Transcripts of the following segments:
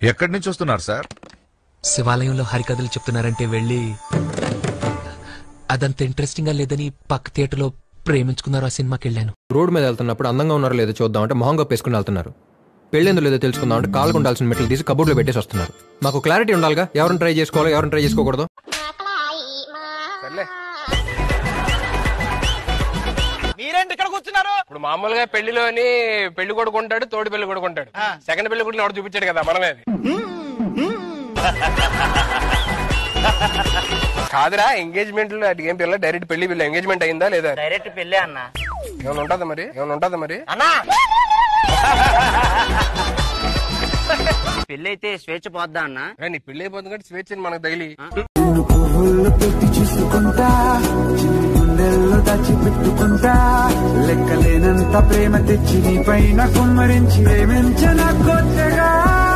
ఎక్కడి నుంచి వస్తున్నారు సార్ శివాలయంలో హరికథలు చెప్తున్నారంటే వెళ్ళి అదంత ఇంట్రెస్టింగ్ గా లేదని పక్క థియేటర్లో ప్రేమించుకున్నారు ఆ సినిమాకి వెళ్ళాను రోడ్ మీద వెళ్తున్నప్పుడు అందంగా ఉన్నారో లేదో చూద్దామంటే మొహం కప్పేసుకుని వెళ్తున్నారు పెళ్ళేందో లేదో తెలుసుకుందామంటే కాళ్ళకు ఉండాల్సిన మెట్లు తీసి కబోర్డ్లో పెట్టేసి వస్తున్నారు మాకు క్లారిటీ ఉండాలిగా ఎవరిని ట్రై చేసుకోవాలో ఎవరిని ట్రై చేసుకోకూడదు మీరేంటి ఇక్కడ కూర్చున్నారు ఇప్పుడు మామూలుగా పెళ్లిలోని పెళ్లి కొడుకు ఉంటాడు తోడి పెళ్లి కొడుకు ఉంటాడు సెకండ్ పెళ్లి కొడుకు ఎవడు చూపించాడు కదా మనమే అది కాదురా ఎంగేజ్మెంట్ లో అది ఏం పిల్ల డైరెక్ట్ పెళ్లి పిల్ల ఎంగేజ్మెంట్ అయిందా లేదా డైరెక్ట్ పెళ్ళే అన్న ఏమైనా ఉంటుందా మరి ఏమైనా ఉంటుందా మరి అన్నా పెళ్ళి అయితే స్వేచ్ఛ పోద్దా అన్న రే, నీ పెళ్లి అయిపోతుంది కాబట్టి స్వేచ్ఛ మనకు తగిలి పువ్వులు పెట్టి చూసుకుంటా చిన్ని గుండెల్లో దాచిపెట్టుకుంటా లెక్కలేనంత ప్రేమ తెచ్చి నీ పైన కుమ్మరించి ప్రేమించిన కొత్తగా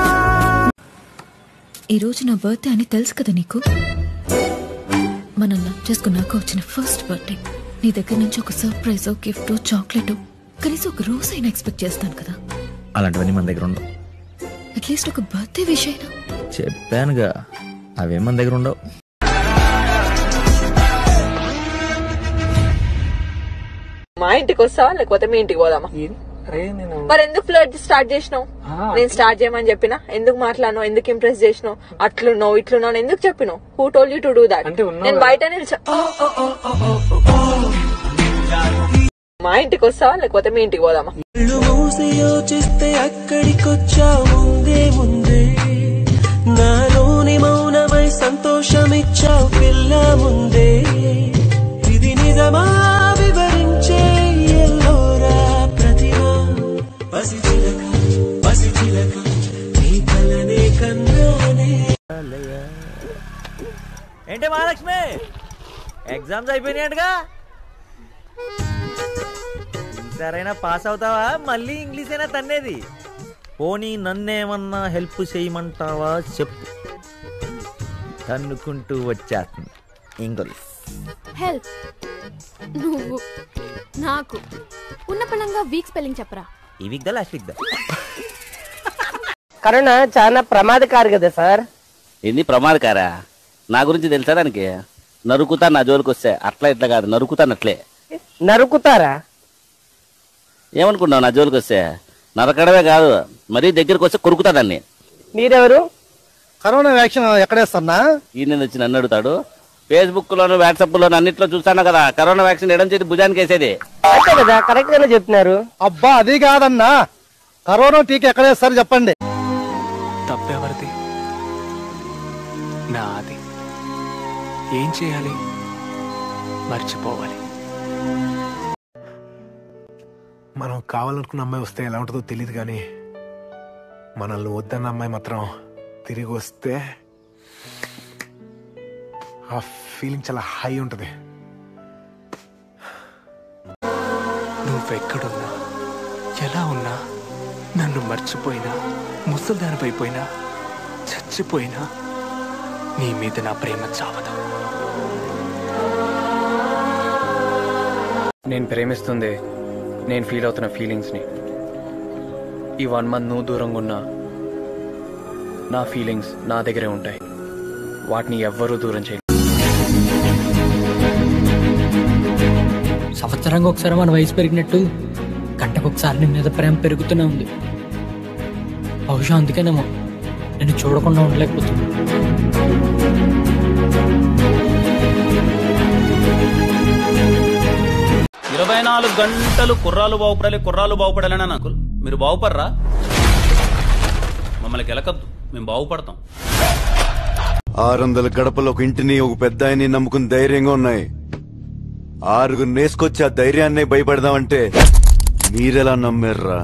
ఈ రోజు నా బర్త్డే అని తెలుసు కదా నీకు మనం లవ్ చేసుకున్నాక వచ్చిన ఫస్ట్ బర్త్డే నీ దగ్గర నుంచి ఒక సర్ప్రైజ్ గిఫ్ట్ చాక్లెట్ కనీసం ఒక రోజు అయినా ఎక్స్పెక్ట్ చేస్తాను కదా అలాంటివన్నీ మన దగ్గర ఉండవు అట్లీస్ట్ ఒక బర్త్డే విష్ అయినా చెప్పానుగా అవేం మన దగ్గర ఉండవు మా ఇంటికి వస్తావా లేకపోతే మీ ఇంటికి పోదామా మరి ఎందుకు ఫ్లడ్ స్టార్ట్ చేసినావు నేను స్టార్ట్ చేయమని చెప్పిన ఎందుకు మాట్లాడినావు ఎందుకు ఇంప్రెస్ చేసినావు అట్లున్నావు ఇట్లున్నావు అని ఎందుకు చెప్పినావు who told you to do that నేను బయట నిల్చో మా ఇంటికి వస్తావా లేకపోతే మీ ఇంటికి పోదామా మూసి యోచిస్తే అక్కడికొచ్చా ముందే ముందే నాలోని మౌనమై సంతోషమిచ్చావు పిల్ల ముందే ఇది నిజమా వివరించే ఎల్లోరా ప్రతిమ పసి చిలక పసి చిలక నీ కలనే కన్నానే ఏంటి మహాలక్ష్మి ఎగ్జామ్స్ అయిపోయినాయటగా సరైనా పాస్ అవుతావా మళ్ళీ ఇంగ్లీష్ అయినా తన్నేది పోనీ నన్నేమన్నా హెల్ప్ చేయమంటావా చెప్పు తన్నుకుంటూ వచ్చేస్తుంది ఇంగ్లీష్ హెల్ప్ నువ్వు నాకు ఉన్న పళంగా వీక్ స్పెల్లింగ్ చెప్పరా ఈ వీక్ దా లాస్ట్ వీక్ దా కరోనా చాలా ప్రమాదకారి కదా సార్ ఏంది ప్రమాదకారా నా గురించి తెలుసా దానికి నరుకుతా నా జోలికి వస్తే అట్లా ఇట్లా కాదు నరుకుతాను అట్లే నరుకుతారా ఏమనుకున్నావు నా జోలికి వస్తే నరకడమే కాదు మరీ దగ్గరికి వస్తే కొరుకుతా దాన్ని మీరెవరు కరోనా వ్యాక్సిన్ ఎక్కడేస్తున్నా ఈయన వచ్చి నన్ను అడుగుతాడు ఫేస్బుక్ లోను వాట్సాప్ లోను అన్నిట్లో చూస్తాను కదా కరోనా వ్యాక్సిన్ ఎడం చేతి భుజానికి వేసేది అంతే కదా కరెక్ట్ గానే చెప్తున్నారు అబ్బా అది కాదన్నా కరోనా టీకా ఎక్కడేస్తారు చెప్పండి తప్పెవరిది నాది ఏం చేయాలి మర్చిపోవాలి మనం కావాలనుకున్న అమ్మాయి వస్తే ఎలా ఉంటుందో తెలియదు కానీ మనల్ని వద్దన్న అమ్మాయి మాత్రం తిరిగి వస్తే ఆ ఫీలింగ్ చాలా హై ఉంటుంది నువ్వెక్కడున్నా ఎలా ఉన్నా నన్ను మర్చిపోయినా ముసల్దానిపైపోయినా చచ్చిపోయినా నీ మీద నా ప్రేమ చావదు నేను ప్రేమిస్తుంది నేను ఫీల్ అవుతున్న ఫీలింగ్స్ని ఈ వన్ మంత్ నువ్వు దూరంగా ఉన్నా నా ఫీలింగ్స్ నా దగ్గరే ఉంటాయి వాటిని ఎవ్వరూ దూరం చేయ సంవత్సరంగా ఒకసారి మన వయసు పెరిగినట్టు గంటకు ఒకసారి నీ మీద ప్రేమ పెరుగుతూనే ఉంది బహుశా అందుకేనేమో నేను చూడకుండా ఉండలేకపోతున్నా ఇరవై నాలుగు గంటలు కుర్రాలు బాగుపడాలి కుర్రాలు బాగుపడాలని అని అంకుల్ మీరు బాగుపడరా మమ్మల్ని గెలకద్దు మేము బాగుపడతాం ఆరు వందల గడపలు ఒక ఇంటిని ఒక పెద్ద ఆయన్ని నమ్ముకుని ధైర్యంగా ఉన్నాయి ఆరుగురు నేసుకొచ్చి ఆ ధైర్యాన్ని భయపడదామంటే మీరెలా నమ్మారా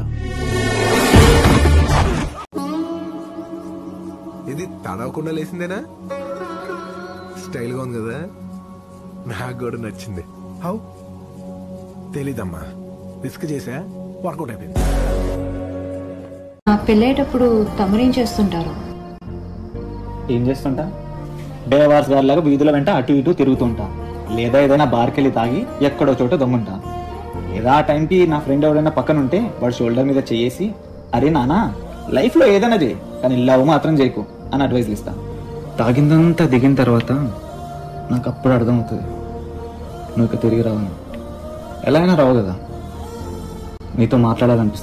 ఇది తడవకుండా లేసిందేనా స్టైల్గా ఉంది కదా నాకు కూడా నచ్చింది హౌ తెలీదమ్మా రిస్క్ చేసా వర్కౌట్ అయిపోయింది పెళ్ళేటప్పుడు తమరేం చేస్తుంటారు ఏం చేస్తుంటా బేవార్స్ గారిలాగా వీధుల వెంట అటు ఇటు తిరుగుతుంటా లేదా ఏదైనా బార్కెళ్ళి తాగి ఎక్కడో చోట దొంగుంటా లేదా ఆ టైంకి నా ఫ్రెండ్ ఎవరైనా పక్కన ఉంటే వాడు షోల్డర్ మీద చేసి అరే నానా లైఫ్ లో ఏదైనా చేయి కానీ లవ్ మాత్రం చేయకు అని అడ్వైజ్లు ఇస్తా తాగిందంతా దిగిన తర్వాత నాకు అప్పుడు అర్థమవుతుంది నువ్వు ఇక తిరిగి రావు ఎలా అయినా రావు కదా నీతో మాట్లాడాలనిపిస్తుంది